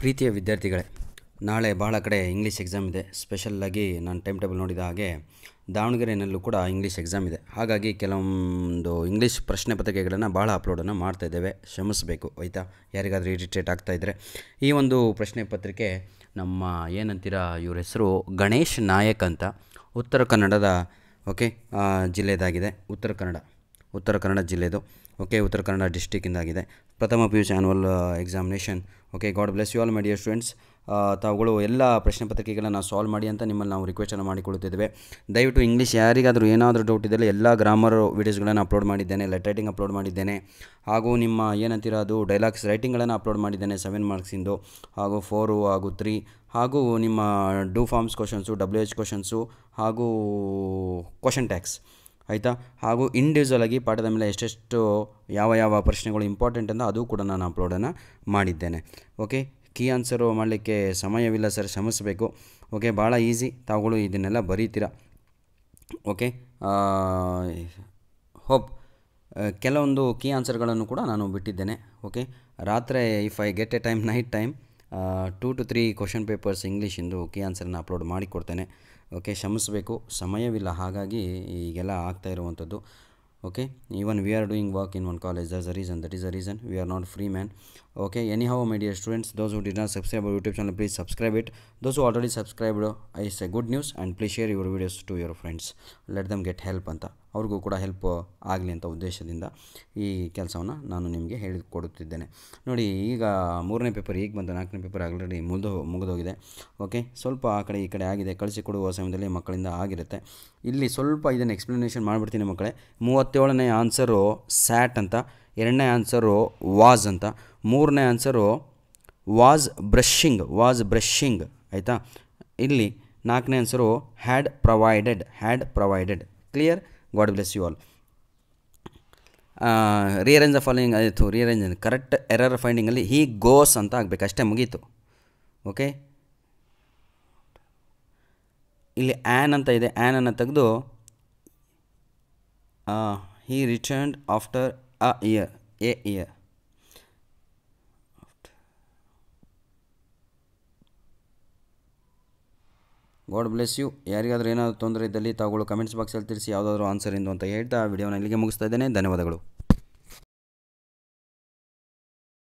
ಪ್ರೀತಿಯ ವಿದ್ಯಾರ್ಥಿಗಳೇ ನಾಳೆ ಭಾಳ ಕಡೆ ಇಂಗ್ಲೀಷ್ ಎಕ್ಸಾಮ್ ಇದೆ ಸ್ಪೆಷಲ್ಲಾಗಿ ನಾನು ಟೈಮ್ ಟೇಬಲ್ ನೋಡಿದ ಹಾಗೆ ದಾವಣಗೆರೆಯಲ್ಲೂ ಕೂಡ ಇಂಗ್ಲೀಷ್ ಎಕ್ಸಾಮ್ ಇದೆ ಹಾಗಾಗಿ ಕೆಲವೊಂದು ಇಂಗ್ಲೀಷ್ ಪ್ರಶ್ನೆ ಪತ್ರಿಕೆಗಳನ್ನು ಭಾಳ ಅಪ್ಲೋಡನ್ನು ಮಾಡ್ತಾ ಇದ್ದೇವೆ ಶ್ರಮಿಸಬೇಕು ಆಯಿತಾ ಯಾರಿಗಾದರೂ ಇರಿಟೇಟ್ ಆಗ್ತಾ ಇದ್ದರೆ ಈ ಒಂದು ಪ್ರಶ್ನೆ ಪತ್ರಿಕೆ ನಮ್ಮ ಏನಂತೀರ ಇವ್ರ ಹೆಸರು ಗಣೇಶ್ ನಾಯಕ್ ಅಂತ ಉತ್ತರ ಕನ್ನಡದ ಓಕೆ ಆ, ಜಿಲ್ಲೆದಾಗಿದೆ ಉತ್ತರ ಕನ್ನಡ ಉತ್ತರ ಕನ್ನಡ ಜಿಲ್ಲೆದು ಓಕೆ ಉತ್ತರ ಕನ್ನಡ ಡಿಸ್ಟಿಕ್ಕಿಂದಾಗಿದೆ ಪ್ರಥಮ P U C annual examination okay God bless you all my dear students ತಾವುಗಳು ಎಲ್ಲ ಪ್ರಶ್ನೆ ಪತ್ರಿಕೆಗಳನ್ನು ಸಾಲ್ವ್ ಮಾಡಿ ಅಂತ ನಿಮ್ಮಲ್ಲಿ ನಾವು ರಿಕ್ವೆಸ್ಟನ್ನು ಮಾಡಿಕೊಳ್ಳುತ್ತಿದ್ದೇವೆ ದಯವಿಟ್ಟು ಇಂಗ್ಲೀಷ್ ಯಾರಿಗಾದರೂ ಏನಾದರೂ ಡೌಟ್ ಇದ್ದರೆ ಎಲ್ಲ ಗ್ರಾಮರ್ ವೀಡಿಯೋಸ್ಗಳನ್ನು ಅಪ್ಲೋಡ್ ಮಾಡಿದ್ದೇನೆ ಲೆಟ್ ರೈಟಿಂಗ್ ಅಪ್ಲೋಡ್ ಮಾಡಿದ್ದೇನೆ ಹಾಗೂ ನಿಮ್ಮ ಏನಂತೀರ ಅದು ಡೈಲಾಗ್ಸ್ ರೈಟಿಂಗ್ಗಳನ್ನು ಅಪ್ಲೋಡ್ ಮಾಡಿದ್ದೇನೆ ಸೆವೆನ್ ಮಾರ್ಕ್ಸಿಂದು ಹಾಗೂ ಫೋರು ಹಾಗೂ ತ್ರೀ ಹಾಗೂ ನಿಮ್ಮ do forms questions W H questions ಹಾಗೂ ಕ್ವಶನ್ ಟ್ಯಾಕ್ಸ್ ಆಯಿತಾ ಹಾಗೂ ಇಂಡಿವಿಜುವಲ್ ಆಗಿ ಪಾಠದ ಮೇಲೆ ಎಷ್ಟೆಷ್ಟು ಯಾವ ಯಾವ ಪ್ರಶ್ನೆಗಳು ಇಂಪಾರ್ಟೆಂಟ್ ಅಂತ ಅದು ಕೂಡ ನಾನು ಅಪ್ಲೋಡನ್ನು ಮಾಡಿದ್ದೇನೆ ಓಕೆ ಕೀ ಆನ್ಸರು ಮಾಡಲಿಕ್ಕೆ ಸಮಯವಿಲ್ಲ ಸರ್ ಶ್ರಮಿಸಬೇಕು ಓಕೆ ಭಾಳ ಈಸಿ ತಾವುಗಳು ಇದನ್ನೆಲ್ಲ ಬರೀತೀರ ಓಕೆ ಹೋಪ್ ಕೆಲವೊಂದು ಕೀ ಆನ್ಸರ್ಗಳನ್ನು ಕೂಡ ನಾನು ಬಿಟ್ಟಿದ್ದೇನೆ ಓಕೆ ರಾತ್ರಿ if I get a time night time two to three question papers ಇಂಗ್ಲೀಷಿಂದು ಕೀ ಆನ್ಸರ್ನ ಅಪ್ಲೋಡ್ ಮಾಡಿಕೊಡ್ತೇನೆ ಓಕೆ ಶ್ರಮಿಸಬೇಕು ಸಮಯವಿಲ್ಲ ಹಾಗಾಗಿ ಈಗೆಲ್ಲ ಆಗ್ತಾ ಇರುವಂಥದ್ದು okay even we are doing work in one college there's a reason that is a reason we are not free man okay any how my dear students those who did not subscribe our YouTube channel please subscribe it those who already subscribed is a good news and please share your videos to your friends let them get help ಅಂತ ಅವ್ರಿಗೂ ಕೂಡ help ಆಗಲಿ ಅಂತ ಉದ್ದೇಶದಿಂದ ಈ ಕೆಲಸವನ್ನು ನಾನು ನಿಮಗೆ ಹೇಳಿಕೊಡುತ್ತಿದ್ದೇನೆ ನೋಡಿ ಈಗ ಮೂರನೇ ಪೇಪರ್ ಈಗ ಬಂತು ನಾಲ್ಕನೇ ಪೇಪರ್ ಆಲ್ರೆಡಿ ಮುಗಿದು ಮುಗಿದೋಗಿದೆ ಓಕೆ ಸ್ವಲ್ಪ ಆ ಕಡೆ ಈ ಕಡೆ ಆಗಿದೆ ಕಳಿಸಿಕೊಡುವ ಸಮಯದಲ್ಲಿ ಮಕ್ಕಳಿಂದ ಆಗಿರುತ್ತೆ ಇಲ್ಲಿ ಸ್ವಲ್ಪ ಇದನ್ನು ಎಕ್ಸ್ಪ್ಲನೇಷನ್ ಮಾಡಿಬಿಡ್ತೀನಿ ಮಕ್ಕಳೇ ಮೂವತ್ತೇಳನೇ ಆನ್ಸರು ಸ್ಯಾಟ್ ಅಂತ ಎರಡನೇ ಆನ್ಸರು ವಾಸ್ ಅಂತ ಮೂರನೇ answer was brushing was brushing ಆಯಿತಾ ಇಲ್ಲಿ ನಾಲ್ಕನೇ answer had provided had provided clear God bless you all rearrange the following ಆಯಿತು ರಿಯರೇಂಜ್ ಕರೆಕ್ಟ್ ಎರರ್ ಫೈಂಡಿಂಗಲ್ಲಿ ಹೀ ಗೋಸ್ ಅಂತ ಆಗಬೇಕು ಅಷ್ಟೇ ಮುಗೀತು ಓಕೆ ಇಲ್ಲಿ ಆ್ಯನ್ ಅಂತ ಇದೆ ಆ್ಯನನ್ನು ತೆಗೆದು he returned after a year a year God bless you ಯಾರಿಗಾದ್ರೂ ಏನಾದರೂ ತೊಂದರೆ ಇದ್ದಲ್ಲಿ ತಾವುಗಳು ಕಮೆಂಟ್ಸ್ ಬಾಕ್ಸಲ್ಲಿ ತಿಳಿಸಿ ಯಾವುದಾದ್ರೂ ಆನ್ಸರ್ ಎಂದು ಅಂತ ಹೇಳ್ತಾ ವಿಡಿಯೋನ ಇಲ್ಲಿಗೆ ಮುಗಿಸ್ತಾ ಇದ್ದೇನೆ ಧನ್ಯವಾದಗಳು